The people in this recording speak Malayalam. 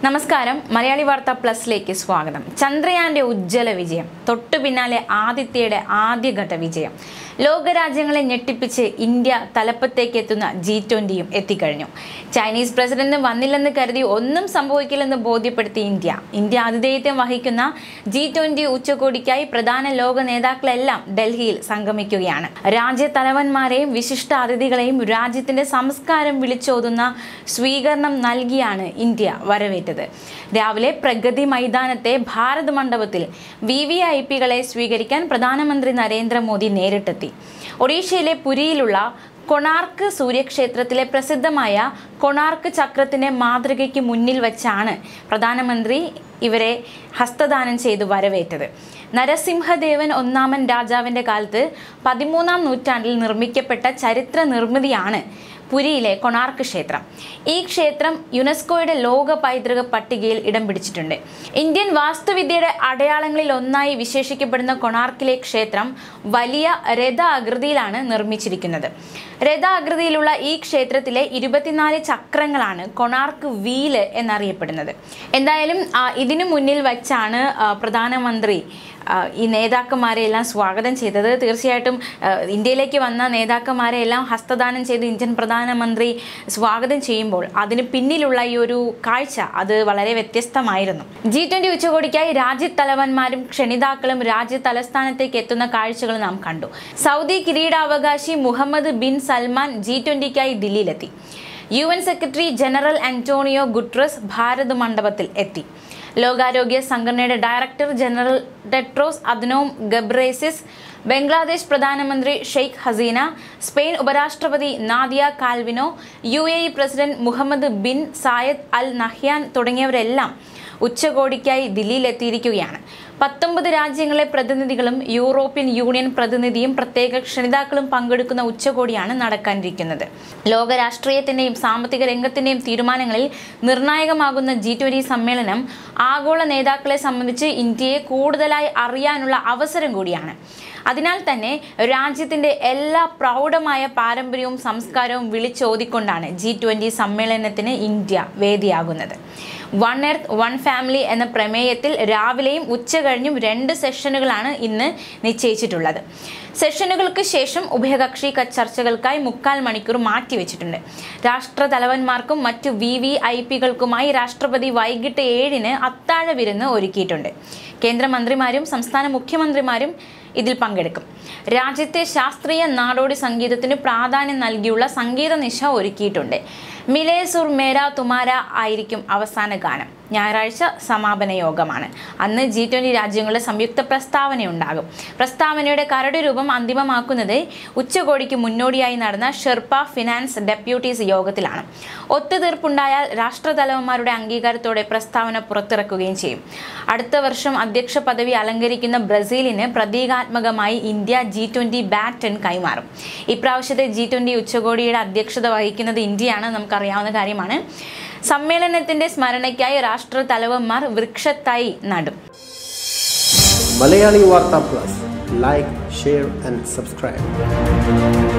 നമസ്കാരം മലയാളി വാർത്ത പ്ലസിലേക്ക് സ്വാഗതം ചന്ദ്രയാന്റെ ഉജ്ജ്വല വിജയം തൊട്ടു പിന്നാലെ ആദിത്യയുടെ ആദ്യഘട്ട വിജയം ലോകരാജ്യങ്ങളെ ഞെട്ടിപ്പിച്ച് ഇന്ത്യ തലപ്പത്തേക്ക് എത്തുന്ന ജി ട്വന്റിയും എത്തിക്കഴിഞ്ഞു ചൈനീസ് പ്രസിഡന്റ് വന്നില്ലെന്ന് കരുതി ഒന്നും സംഭവിക്കില്ലെന്ന് ബോധ്യപ്പെടുത്തി ഇന്ത്യ ഇന്ത്യ ആതിഥേയത്വം വഹിക്കുന്ന ജി ട്വന്റി ഉച്ചകോടിക്കായി പ്രധാന ലോക നേതാക്കളെല്ലാം ഡൽഹിയിൽ സംഗമിക്കുകയാണ് രാജ്യ തലവന്മാരെയും വിശിഷ്ട അതിഥികളെയും രാജ്യത്തിന്റെ സംസ്കാരം വിളിച്ചോതുന്ന സ്വീകരണം നൽകിയാണ് ഇന്ത്യ വരവേറ്റത് രാവിലെ പ്രഗതി മൈതാനത്തെ ഭാരത് മണ്ഡപത്തിൽ വി വി ഐ പികളെ സ്വീകരിക്കാൻ പ്രധാനമന്ത്രി നരേന്ദ്രമോദി നേരിട്ടെത്തി ഒഡീഷയിലെ പുരിയിലുള്ള കൊണാർക്ക് സൂര്യക്ഷേത്രത്തിലെ പ്രസിദ്ധമായ കൊണാർക്ക് ചക്രത്തിന്റെ മാതൃകയ്ക്ക് മുന്നിൽ വച്ചാണ് പ്രധാനമന്ത്രി ഇവരെ ഹസ്തദാനം ചെയ്ത് വരവേറ്റത് നരസിംഹദേവൻ ഒന്നാമൻ രാജാവിന്റെ കാലത്ത് പതിമൂന്നാം നൂറ്റാണ്ടിൽ നിർമ്മിക്കപ്പെട്ട ചരിത്ര നിർമ്മിതിയാണ് പുരിയിലെ കൊണാർക്ക് ക്ഷേത്രം ഈ ക്ഷേത്രം യുനെസ്കോയുടെ ലോക പൈതൃക പട്ടികയിൽ ഇടം പിടിച്ചിട്ടുണ്ട് ഇന്ത്യൻ വാസ്തുവിദ്യയുടെ അടയാളങ്ങളിൽ ഒന്നായി വിശേഷിക്കപ്പെടുന്ന കൊണാർക്കിലെ ക്ഷേത്രം വലിയ രഥാകൃതിയിലാണ് നിർമ്മിച്ചിരിക്കുന്നത് രഥാകൃതിയിലുള്ള ഈ ക്ഷേത്രത്തിലെ ഇരുപത്തിനാല് ചക്രങ്ങളാണ് കൊണാർക്ക് വീല് എന്നറിയപ്പെടുന്നത് എന്തായാലും ആ, ഇതിനു മുന്നിൽ വച്ചാണ് ആ, പ്രധാനമന്ത്രി ആ, ഈ നേതാക്കന്മാരെ എല്ലാം സ്വാഗതം ചെയ്തത് തീർച്ചയായിട്ടും ആ, ഇന്ത്യയിലേക്ക് വന്ന നേതാക്കന്മാരെ എല്ലാം ഹസ്തദാനം ചെയ്ത് ഇന്ത്യൻ പ്രധാനമന്ത്രി സ്വാഗതം ചെയ്യുമ്പോൾ അതിന് പിന്നിലുള്ള ഈ ഒരു കാഴ്ച അത് വളരെ വ്യത്യസ്തമായിരുന്നു ജി ട്വന്റി ഉച്ചകോടിക്കായി രാജ്യത്തലവന്മാരും ക്ഷണിതാക്കളും രാജ്യ തലസ്ഥാനത്തേക്ക് എത്തുന്ന കാഴ്ചകൾ നാം കണ്ടു സൗദി കിരീടാവകാശി മുഹമ്മദ് ബിൻ സൽമാൻ ജി ട്വന്റിക്കായി ദില്ലിയിലെത്തി U N secretary general Antonio Guterres Bharat മണ്ഡപത്തിൽ എത്തി ലോകാരോഗ്യ സംഘടനയുടെ director general Tedros Adhanom Ghebreyesus Bangladesh പ്രധാനമന്ത്രി ഷെയ്ഖ് ഹസീന സ്പെയിൻ ഉപരാഷ്ട്രപതി Nadia Calvino U A E president Mohamed bin Zayed Al Nahyan തുടങ്ങിയവരെല്ലാം ഉച്ചകോടിക്കായി ദില്ലിയിലെത്തിയിരിക്കുകയാണ് പത്തൊമ്പത് രാജ്യങ്ങളെ പ്രതിനിധികളും യൂറോപ്യൻ യൂണിയൻ പ്രതിനിധിയും പ്രത്യേക ക്ഷണിതാക്കളും പങ്കെടുക്കുന്ന ഉച്ചകോടിയാണ് നടക്കാനിരിക്കുന്നത് ലോക രാഷ്ട്രീയത്തിന്റെയും സാമ്പത്തിക രംഗത്തിന്റെയും തീരുമാനങ്ങളിൽ നിർണായകമാകുന്ന ജി ട്വന്റി സമ്മേളനം ആഗോള നേതാക്കളെ സംബന്ധിച്ച് ഇന്ത്യയെ കൂടുതലായി അറിയാനുള്ള അവസരം കൂടിയാണ് അതിനാൽ തന്നെ രാജ്യത്തിന്റെ എല്ലാ പ്രൗഢമായ പാരമ്പര്യവും സംസ്കാരവും വിളിച്ചോതിക്കൊണ്ടാണ് ജി ട്വന്റി സമ്മേളനത്തിന് ഇന്ത്യ വേദിയാകുന്നത് വൺ എർത്ത് വൺ ഫാമിലി എന്ന പ്രമേയത്തിൽ രാവിലെയും ഉച്ച കഴിഞ്ഞും രണ്ട് സെഷനുകളാണ് ഇന്ന് നിശ്ചയിച്ചിട്ടുള്ളത് സെഷനുകൾക്ക് ശേഷം ഉഭയകക്ഷി ക- ചർച്ചകൾക്കായി മുക്കാൽ മണിക്കൂർ മാറ്റിവെച്ചിട്ടുണ്ട് രാഷ്ട്ര തലവന്മാർക്കും മറ്റു വി വി ഐ പികൾക്കുമായി രാഷ്ട്രപതി വൈകിട്ട് ഏഴിന് അത്താഴ വിരുന്ന് ഒരുക്കിയിട്ടുണ്ട് കേന്ദ്രമന്ത്രിമാരും സംസ്ഥാന മുഖ്യമന്ത്രിമാരും ഇതിൽ പങ്കെടുക്കും രാജ്യത്തെ ശാസ്ത്രീയ നാടോടി സംഗീതത്തിന് പ്രാധാന്യം നൽകിയുള്ള സംഗീത നിശ ഒരുക്കിയിട്ടുണ്ട് മിലേ സുർ മേര തുമാര ആയിരിക്കും അവസാന ഗാനം ഞായറാഴ്ച സമാപന യോഗമാണ് അന്ന് ജി ട്വന്റി രാജ്യങ്ങളുടെ സംയുക്ത പ്രസ്താവനയുണ്ടാകും പ്രസ്താവനയുടെ കരട് രൂപം അന്തിമമാക്കുന്നത് ഉച്ചകോടിക്ക് മുന്നോടിയായി നടന്ന ഷെർപ്പ ഫിനാൻസ് ഡെപ്യൂട്ടീസ് യോഗത്തിലാണ് ഒത്തുതീർപ്പുണ്ടായാൽ രാഷ്ട്രതലവന്മാരുടെ അംഗീകാരത്തോടെ പ്രസ്താവന പുറത്തിറക്കുകയും ചെയ്യും അടുത്ത വർഷം അധ്യക്ഷ പദവി അലങ്കരിക്കുന്ന ബ്രസീലിന് പ്രതീകാത്മകമായി ഇന്ത്യ ജി ട്വന്റി ബാറ്റൺ കൈമാറും ഇപ്രാവശ്യത്തെ ജി ട്വന്റി ഉച്ചകോടിയുടെ അധ്യക്ഷത വഹിക്കുന്നത് ഇന്ത്യയാണ് നമുക്കറിയാവുന്ന കാര്യമാണ് സമ്മേളനത്തിന്റെ സ്മരണയ്ക്കായി രാഷ്ട്ര തലവന്മാർ വൃക്ഷത്തൈ നടും Malayali Vartha plus like share and subscribe